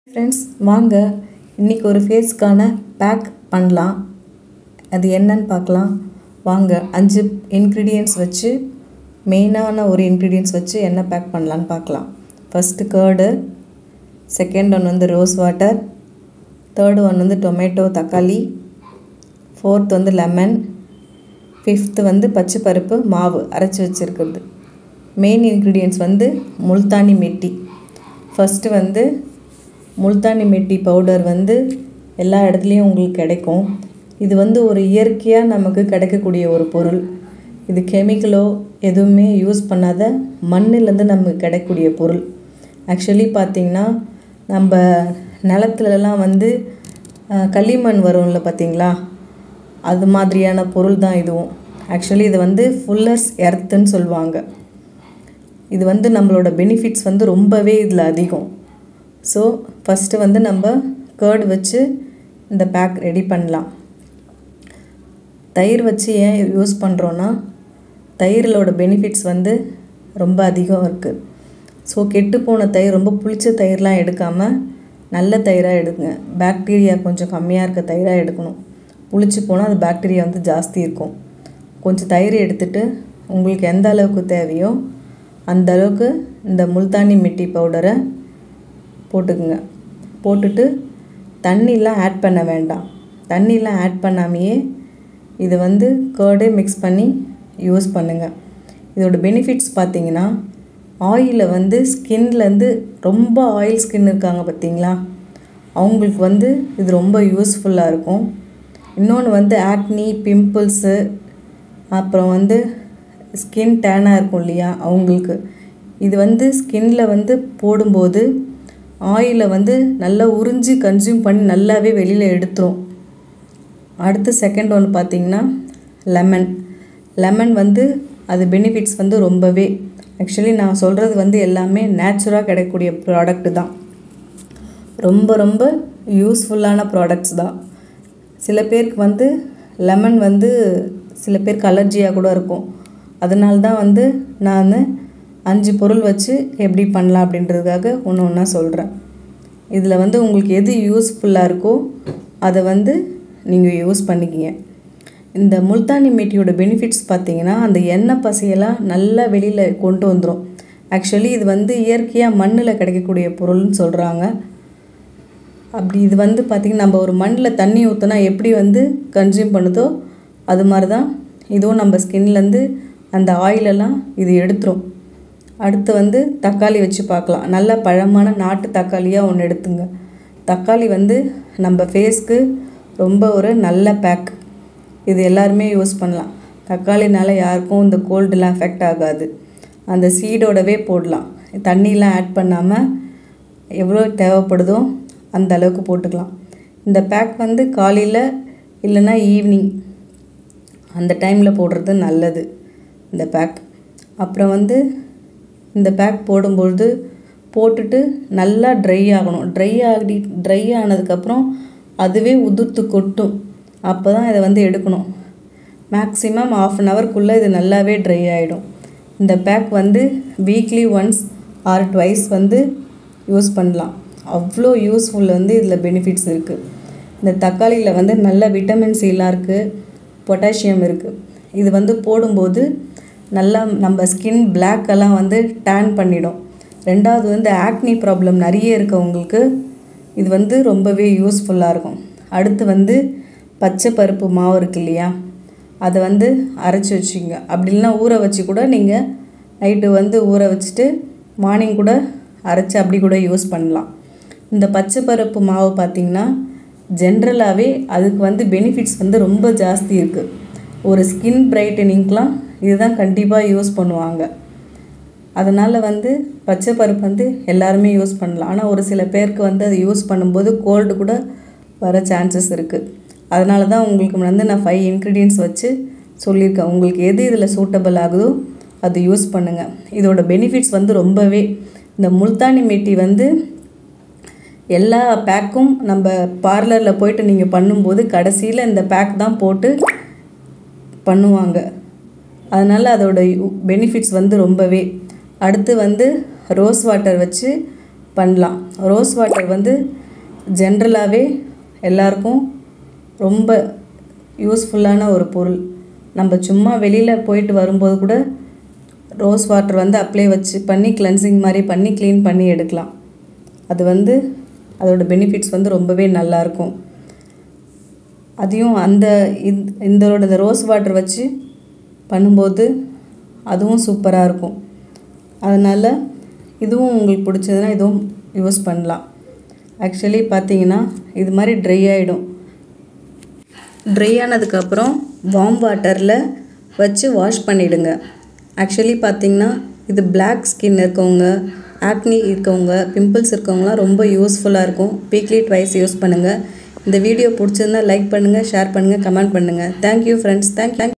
friends வாங்க இன்றைக்கி ஒரு ஃபேஸ்க்கான பேக் பண்ணலாம் அது என்னன்னு பார்க்கலாம் வாங்க அஞ்சு இன்க்ரீடியன்ட்ஸ் வச்சு மெயினான ஒரு இன்க்ரீடியன்ட்ஸ் வச்சு என்ன பேக் பண்ணலான்னு பார்க்கலாம் ஃபஸ்ட்டு கேர்டு செகண்ட் ஒன் வந்து ரோஸ் வாட்டர் தேர்டு ஒன் வந்து டொமேட்டோ தக்காளி ஃபோர்த் வந்து லெமன் ஃபிஃப்த்து வந்து பச்சை பருப்பு மாவு அரைச்சி வச்சுருக்கிறது மெயின் இன்க்ரீடியன்ட்ஸ் வந்து முல்தானி மெட்டி ஃபஸ்ட்டு வந்து முல்தானி மெட்டி பவுடர் வந்து எல்லா இடத்துலையும் உங்களுக்கு கிடைக்கும் இது வந்து ஒரு இயற்கையாக நமக்கு கிடைக்கக்கூடிய ஒரு பொருள் இது கெமிக்கலோ எதுவுமே யூஸ் பண்ணாத மண்ணிலேருந்து நமக்கு கிடைக்கக்கூடிய பொருள் ஆக்சுவலி பார்த்திங்கன்னா நம்ம நிலத்துலலாம் வந்து அஹ், களிமண் வரும்ல பார்த்தீங்களா அது மாதிரியான பொருள் தான் இதுவும் ஆக்சுவலி இது வந்து ஃபுல்லர்ஸ் எர்த்துன்னு சொல்லுவாங்க இது வந்து நம்மளோட பெனிஃபிட்ஸ் வந்து ரொம்பவே இதில் அதிகம் ஸோ ஃபஸ்ட்டு வந்து நம்ம கேர்டு வச்சு இந்த பேக் ரெடி பண்ணலாம் தயிர் வச்சு ஏன் யூஸ் பண்ணுறோன்னா தயிரோட பெனிஃபிட்ஸ் வந்து ரொம்ப அதிகம் இருக்குது ஸோ கெட்டுப்போன தயிர் ரொம்ப புளிச்ச தயிர்லாம் எடுக்காமல் நல்ல தயிராக எடுங்க பாக்டீரியா கொஞ்சம் கம்மியாக இருக்க தயிராக எடுக்கணும் புளிச்சு போனால் அது பாக்டீரியா வந்து ஜாஸ்தி இருக்கும் கொஞ்சம் தயிர் எடுத்துட்டு உங்களுக்கு எந்த அளவுக்கு தேவையோ அந்த அளவுக்கு இந்த முல்தானி மிட்டி பவுடரை போட்டுக்குங்க போட்டுட்டு தண்ணிலாம் ஆட் பண்ண வேண்டாம் தண்ணிலாம் ஆட் பண்ணாமையே இதை வந்து கேர்டே மிக்ஸ் பண்ணி யூஸ் பண்ணுங்கள் இதோட பெனிஃபிட்ஸ் பார்த்தீங்கன்னா ஆயிலை வந்து ஸ்கின்லேருந்து ரொம்ப ஆயில் ஸ்கின் இருக்காங்க பார்த்தீங்களா அவங்களுக்கு வந்து இது ரொம்ப யூஸ்ஃபுல்லாக இருக்கும் இன்னொன்று வந்து ஆக்னி பிம்பிள்ஸு அப்புறம் வந்து ஸ்கின் டேனாக இருக்கும் இல்லையா அவங்களுக்கு இது வந்து ஸ்கின்ல வந்து போடும்போது ஆயிலை வந்து நல்லா உறிஞ்சி கன்சியூம் பண்ணி நல்லாவே வெளியில் எடுத்துரும் அடுத்து செகண்ட் ஒன்று பார்த்தீங்கன்னா லெமன் லெமன் வந்து அது பெனிஃபிட்ஸ் வந்து ரொம்பவே ஆக்சுவலி நான் சொல்கிறது வந்து எல்லாமே நேச்சுராக கிடைக்கக்கூடிய ப்ராடக்ட் தான் ரொம்ப ரொம்ப யூஸ்ஃபுல்லான ப்ராடக்ட்ஸ் தான் சில பேருக்கு வந்து லெமன் வந்து சில பேருக்கு அலர்ஜியாக கூட இருக்கும் அதனால தான் வந்து நான் அஞ்சு பொருள் வச்சு எப்படி பண்ணலாம் அப்படின்றதுக்காக ஒன்று ஒன்றா சொல்கிறேன் இதில் வந்து உங்களுக்கு எது யூஸ்ஃபுல்லாக இருக்கோ அதை வந்து நீங்கள் யூஸ் பண்ணிக்கிங்க இந்த முல்தானி மெட்டியோட பெனிஃபிட்ஸ் பார்த்தீங்கன்னா அந்த எண்ணெய் பசையெல்லாம் நல்லா வெளியில் கொண்டு வந்துடும் ஆக்சுவலி இது வந்து இயற்கையாக மண்ணில் கிடைக்கக்கூடிய பொருள்னு சொல்கிறாங்க அப்படி இது வந்து பார்த்திங்கன்னா நம்ம ஒரு மண்ணில் தண்ணி ஊற்றினா எப்படி வந்து கன்சியூம் பண்ணுதோ அது மாதிரி தான் இதுவும் நம்ம ஸ்கின்லேருந்து அந்த ஆயிலெல்லாம் இது எடுத்துரும் அடுத்து வந்து தக்காளி வச்சு பார்க்கலாம் நல்ல பழமான நாட்டு தக்காளியாக ஒன்று எடுத்துங்க தக்காளி வந்து நம்ம ஃபேஸ்க்கு ரொம்ப ஒரு நல்ல பேக் இது எல்லாருமே யூஸ் பண்ணலாம் தக்காளினால யாருக்கும் இந்த கோல்டுலாம் எஃபெக்ட் ஆகாது அந்த சீடோடவே போடலாம் தண்ணிலாம் ஆட் பண்ணாமல் எவ்வளோ தேவைப்படுதோ அந்த அளவுக்கு போட்டுக்கலாம் இந்த பேக் வந்து காலையில் இல்லைன்னா ஈவினிங் அந்த டைமில் போடுறது நல்லது இந்த பேக் அப்புறம் வந்து இந்த பேக் போடும்பொழுது போட்டுட்டு நல்லா ட்ரை ஆகணும் ட்ரை ஆகி ட்ரை ஆனதுக்கப்புறம் அதுவே உதிர்த்து கொட்டும் அப்போ தான் இதை வந்து எடுக்கணும் மேக்ஸிமம் ஆஃப் அன் ஹவர்க்குள்ளே இது நல்லாவே ட்ரை ஆகிடும் இந்த பேக் வந்து வீக்லி ஒன்ஸ் ஆர் ட்வைஸ் வந்து யூஸ் பண்ணலாம் அவ்வளோ யூஸ்ஃபுல் வந்து இதில் பெனிஃபிட்ஸ் இருக்குது இந்த தக்காளியில் வந்து நல்ல விட்டமின் சிலாம் இருக்குது பொட்டாசியம் இருக்குது இது வந்து போடும்போது நல்லா நம்ம ஸ்கின் பிளாக்கெல்லாம் வந்து டேன் பண்ணிடும் ரெண்டாவது வந்து ஆக்னி ப்ராப்ளம் நிறைய இருக்கவங்களுக்கு இது வந்து ரொம்பவே யூஸ்ஃபுல்லாக இருக்கும் அடுத்து வந்து பச்சை பருப்பு மாவு இருக்கு இல்லையா அதை வந்து அரைச்சி வச்சுங்க அப்படி இல்லைன்னா ஊற வச்சு கூட நீங்கள் நைட்டு வந்து ஊற வச்சுட்டு மார்னிங் கூட அரைச்சி அப்படி கூட யூஸ் பண்ணலாம் இந்த பச்சை பருப்பு மாவு பார்த்திங்கன்னா ஜென்ரலாகவே அதுக்கு வந்து பெனிஃபிட்ஸ் வந்து ரொம்ப ஜாஸ்தி இருக்குது ஒரு ஸ்கின் பிரைட்டனிங்க்கெலாம் இதுதான் கண்டிப்பாக யூஸ் பண்ணுவாங்க அதனால் வந்து பச்சை பருப்பு வந்து எல்லாருமே யூஸ் பண்ணலாம் ஆனால் ஒரு சில பேருக்கு வந்து அது யூஸ் பண்ணும்போது கோல்டு கூட வர சான்சஸ் இருக்குது அதனால தான் உங்களுக்கு வந்து நான் ஃபைவ் இன்க்ரீடியன்ஸ் வச்சு சொல்லியிருக்கேன் உங்களுக்கு எது இதில் சூட்டபிள் ஆகுதோ அது யூஸ் பண்ணுங்கள் இதோட பெனிஃபிட்ஸ் வந்து ரொம்பவே இந்த முல்தானி மெட்டி வந்து எல்லா பேக்கும் நம்ம பார்லரில் போயிட்டு நீங்கள் பண்ணும்போது கடைசியில் இந்த பேக் தான் போட்டு பண்ணுவாங்க அதனால் அதோட பெனிஃபிட்ஸ் வந்து ரொம்பவே அடுத்து வந்து ரோஸ் வாட்டர் வச்சு பண்ணலாம் ரோஸ் வாட்டர் வந்து ஜென்ரலாகவே எல்லாருக்கும் ரொம்ப யூஸ்ஃபுல்லான ஒரு பொருள் நம்ம சும்மா வெளியில் போயிட்டு வரும்போது கூட ரோஸ் வாட்டர் வந்து அப்ளை வச்சு பண்ணி கிளென்சிங் மாதிரி பண்ணி க்ளீன் பண்ணி எடுக்கலாம் அது வந்து அதோட பெனிஃபிட்ஸ் வந்து ரொம்பவே நல்லாயிருக்கும் அதையும் அந்த இந்த இதோட இந்த ரோஸ் வாட்டர் வச்சு பண்ணும்போது அதுவும் சூப்பராக இருக்கும் அதனால் இதுவும் உங்களுக்கு பிடிச்சதுன்னா இதுவும் யூஸ் பண்ணலாம் ஆக்சுவலி பார்த்தீங்கன்னா இது மாதிரி ட்ரை ஆகிடும் ட்ரை ஆனதுக்கப்புறம் வார்ம் வாட்டரில் வச்சு வாஷ் பண்ணிவிடுங்க ஆக்சுவலி பார்த்தீங்கன்னா இது பிளாக் ஸ்கின் இருக்கவங்க ஆக்னி இருக்கவங்க பிம்பிள்ஸ் இருக்கவங்களாம் ரொம்ப யூஸ்ஃபுல்லாக இருக்கும் வீக்லி ட்வைஸ் யூஸ் பண்ணுங்கள் இந்த வீடியோ பிடிச்சிருந்தா லைக் பண்ணுங்கள் ஷேர் பண்ணுங்கள் கமெண்ட் பண்ணுங்கள் தேங்க்யூ ஃப்ரெண்ட்ஸ் தேங்க் தேங்க்